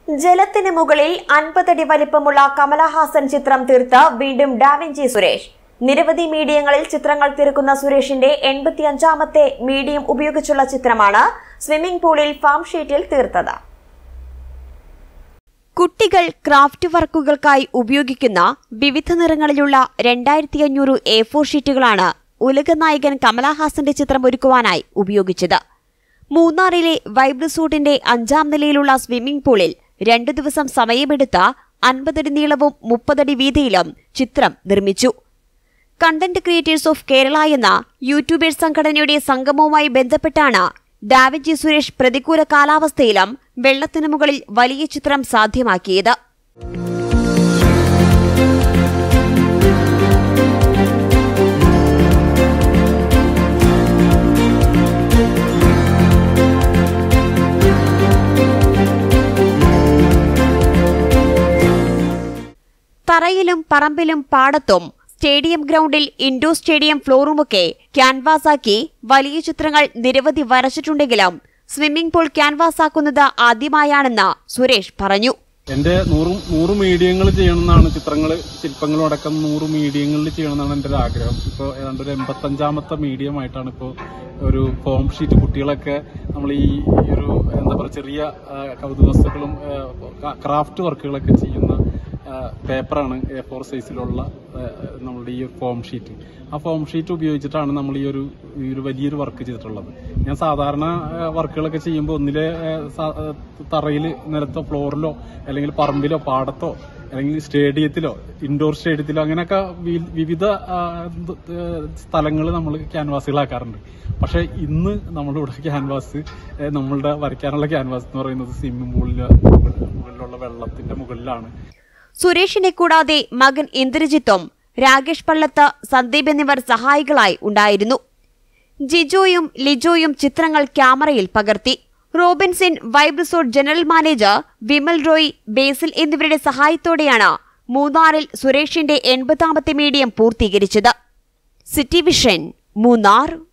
ജലത്തിന് മുകളിൽ അൻപതടി വലിപ്പമുള്ള കമലഹാസൻ ചിത്രം തീർത്ത് വീണ്ടും ഡാവിഞ്ചി സുരേഷ് നിരവധി മീഡിയങ്ങളിൽ ചിത്രങ്ങൾ തീർക്കുന്ന സുരേഷിന്റെ എൺപത്തിയഞ്ചാമത്തെ മീഡിയം ഉപയോഗിച്ചുള്ള ചിത്രമാണ് സ്വിമ്മിംഗ് പൂളിൽ ഫാം ഷീറ്റിൽ തീർത്തത് കുട്ടികൾ ക്രാഫ്റ്റ് വർക്കുകൾക്കായി ഉപയോഗിക്കുന്ന വിവിധ നിറങ്ങളിലുള്ള രണ്ടായിരത്തി അഞ്ഞൂറ് എ ഫോർ ഷീറ്റുകളാണ് ഉലകനായകൻ കമലഹാസന്റെ ചിത്രം ഒരുക്കുവാനായി ഉപയോഗിച്ചത് മൂന്നാറിലെ വൈബ് റിസോർട്ടിന്റെ അഞ്ചാം നിലയിലുള്ള സ്വിമ്മിംഗ് പൂളിൽ രണ്ടു ദിവസം സമയമെടുത്ത അൻപതടി നീളവും മുപ്പതടി വീതിയിലും ചിത്രം നിർമ്മിച്ചു കണ്ടന്റ് ക്രിയേറ്റേഴ്സ് ഓഫ് കേരള എന്ന യൂട്യൂബേഴ്സ് സംഘടനയുടെ സംഗമവുമായി ബന്ധപ്പെട്ടാണ് ഡാവിഞ്ചി സുരേഷ് പ്രതികൂല കാലാവസ്ഥയിലും വെള്ളത്തിനു മുകളിൽ വലിയ ചിത്രം സാധ്യമാക്കിയത് തറയിലും പറമ്പിലും പാടത്തും സ്റ്റേഡിയം ഗ്രൗണ്ടിൽ ഇൻഡോർ സ്റ്റേഡിയം ഫ്ലോറുമൊക്കെ ക്യാൻവാസാക്കി വലിയ ചിത്രങ്ങൾ നിരവധി വരച്ചിട്ടുണ്ടെങ്കിലും സ്വിമ്മിംഗ് പൂൾ ക്യാൻവാസാക്കുന്നത് ആദ്യമായാണെന്ന് സുരേഷ് പറഞ്ഞു എന്റെ നൂറ് നൂറ് മീഡിയങ്ങൾ ചെയ്യണമെന്നാണ് ചിത്രങ്ങൾ ശില്പങ്ങളും അടക്കം നൂറ് മീഡിയങ്ങളിൽ ചെയ്യണമെന്നാണ് എന്റെ ഒരു ആഗ്രഹം ഇപ്പോൾ ഏതാണ്ട് ഒരു എൺപത്തഞ്ചാമത്തെ മീഡിയമായിട്ടാണ് ഇപ്പോൾ ഒരു ഫോം ഷീറ്റ് കുട്ടികളൊക്കെ നമ്മൾ ഈ ഈ ഒരു എന്താ പറയുക ചെറിയ ആ, കൗതുക വസ്തുക്കളും ആ, ക്രാഫ്റ്റ് വർക്കുകളൊക്കെ ചെയ്യുന്ന ആ, പേപ്പറാണ് എ ഫോർ സൈസിലുള്ള ആ, നമ്മളുടെ ഈ ഫോം ഷീറ്റ് ആ ഫോം ഷീറ്റ് ഉപയോഗിച്ചിട്ടാണ് നമ്മൾ ഈ ഒരു ഈ ഒരു വലിയൊരു വർക്ക് ചെയ്തിട്ടുള്ളത് ഞാൻ സാധാരണ ആ, വർക്കുകളൊക്കെ ചെയ്യുമ്പോൾ ഒന്നിലെ തറയിൽ നിലത്തോ ഫ്ലോറിലോ അല്ലെങ്കിൽ പറമ്പിലോ പാടത്തോ അല്ലെങ്കിൽ സ്റ്റേഡിയത്തിലോ ഇൻഡോർ സ്റ്റേഡിയത്തിലോ അങ്ങനെയൊക്കെ വി- വിവിധ സ്ഥലങ്ങൾ നമ്മൾ ക്യാൻവാസുകളാക്കാറുണ്ട് പക്ഷെ ഇന്ന് നമ്മളിവിടെ ക്യാൻവാസ് ഏഹ്, നമ്മളുടെ വരയ്ക്കാനുള്ള ക്യാൻവാസ് എന്ന് പറയുന്നത് സ്വിമ്മിംഗ് പൂളിലെ മുകളിലുള്ള വെള്ളത്തിന്റെ മുകളിലാണ് സുരേഷിനെ കൂടാതെ മകൻ ഇന്ദ്രജിത്തും രാകേഷ് പള്ളത്ത് സന്ദീപ് എന്നിവർ സഹായികളായി ഉണ്ടായിരുന്നു ജിജോയും ലിജോയും ചിത്രങ്ങൾ ക്യാമറയിൽ പകർത്തി റോബിൻസിൻ vibe resort general manager Vimal Roy Basil എന്നിവരുടെ സഹായത്തോടെയാണ് മൂന്നാറിൽ സുരേഷിന്റെ എൺപതാമത്തെ മീഡിയം പൂർത്തീകരിച്ചത് സിറ്റി വിഷൻ മൂന്നാർ